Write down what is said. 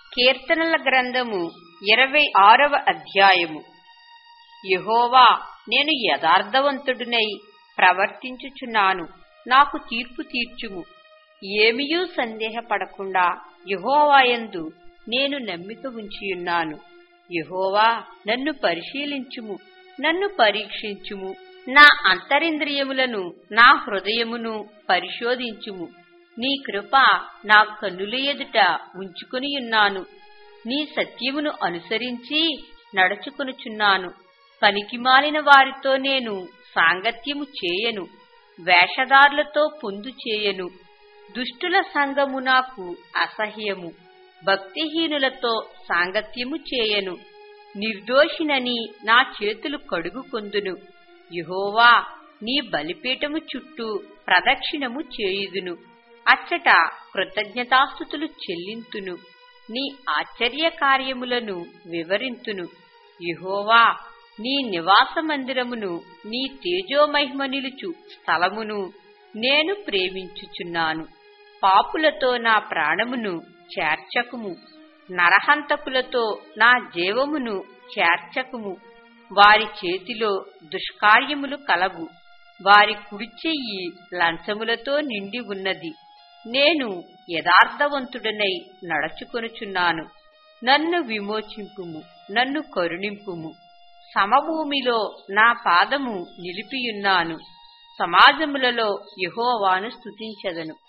కీర్తనల గ్రంథము ఇరవై ఆరవ అధ్యాయము యహోవా నేను యథార్థవంతుడినై ప్రవర్తించుచున్నాను నాకు తీర్పు తీర్చుము ఏమియూ సందేహపడకుండా యహోవాయందు నేను నమ్మిక ఉంచియున్నాను యహోవా నన్ను పరిశీలించుము నన్ను పరీక్షించుము నా అంతరింద్రియములను నా హృదయమును పరిశోధించుము నీ కృప నా కన్నుల ఎదుట ఉంచుకొనియున్నాను నీ సత్యమును అనుసరించి నడుచుకొనుచున్నాను పనికిమాలిన వారితో నేను సాంగత్యము చేయను వేషధారులతో పొందు చేయను దుష్టుల సంగము నాకు అసహ్యము భక్తిహీనులతో సాంగత్యము చేయను నిర్దోషినని నా చేతులు కడుగుకొందును యహోవా నీ బలిపీఠము చుట్టూ ప్రదక్షిణము చేయుదును అచ్చట కృతజ్ఞతాస్థుతులు చెల్లింతును నీ ఆశ్చర్య కార్యములను వివరింతును యహోవా నీ నివాస మందిరమును నీ తేజోమహిమ నిలుచు స్థలమును నేను ప్రేమించుచున్నాను పాపులతో నా ప్రాణమును చేర్చకుము నరహంతకులతో నా జీవమును చేర్చకుము వారి చేతిలో దుష్కార్యములు కలవు వారి కుడి చెయ్యి లంచములతో నిండి ఉన్నది నేను యథార్థవంతుడనై నడచుకొనుచున్నాను నన్ను విమోచింపుము నన్ను కరుణింపుము సమభూమిలో నా పాదము నిలిపియున్నాను సమాజములలో యహోవాను స్తుతించదను